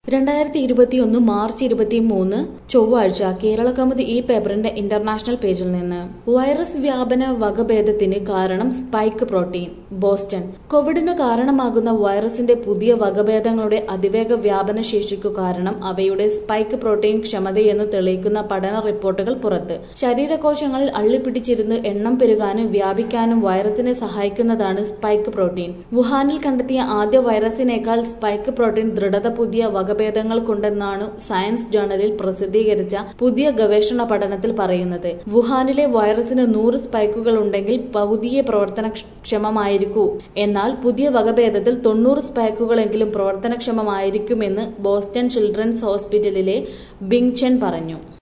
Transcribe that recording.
രണ്ടായിരത്തി ഇരുപത്തിയൊന്ന് മാർച്ച് ഇരുപത്തിമൂന്ന് ചൊവ്വാഴ്ച കേരള കൗമുദി ഈ പേപ്പറിന്റെ ഇന്റർനാഷണൽ പേജിൽ നിന്ന് വൈറസ് വ്യാപന വകഭേദത്തിന് കാരണം സ്പൈക്ക് പ്രോട്ടീൻ ബോസ്റ്റൺ കോവിഡിന് കാരണമാകുന്ന വൈറസിന്റെ പുതിയ വകഭേദങ്ങളുടെ അതിവേഗ വ്യാപന ശേഷിക്കു കാരണം അവയുടെ സ്പൈക്ക് പ്രോട്ടീൻ ക്ഷമതയെന്ന് തെളിയിക്കുന്ന പഠന റിപ്പോർട്ടുകൾ പുറത്ത് ശരീരകോശങ്ങളിൽ അള്ളിപ്പിടിച്ചിരുന്ന് എണ്ണം പെരുകാനും വ്യാപിക്കാനും വൈറസിനെ സഹായിക്കുന്നതാണ് സ്പൈക്ക് പ്രോട്ടീൻ വുഹാനിൽ കണ്ടെത്തിയ ആദ്യ വൈറസിനേക്കാൾ സ്പൈക്ക് പ്രോട്ടീൻ ദൃഢത പുതിയ വകഭേദങ്ങൾക്കുണ്ടെന്നാണ് സയൻസ് ജേണലിൽ പ്രസിദ്ധീകരിച്ച പുതിയ ഗവേഷണ പഠനത്തിൽ പറയുന്നത് വുഹാനിലെ വൈറസിന് നൂറ് സ്പൈക്കുകൾ ഉണ്ടെങ്കിൽ പകുതിയെ പ്രവർത്തനക്ഷമമായിരിക്കൂ എന്നാൽ പുതിയ വകഭേദത്തിൽ തൊണ്ണൂറ് സ്പൈക്കുകളെങ്കിലും പ്രവർത്തനക്ഷമമായിരിക്കുമെന്ന് ബോസ്റ്റൺ ചിൽഡ്രൻസ് ഹോസ്പിറ്റലിലെ ബിങ് ചെൻ പറഞ്ഞു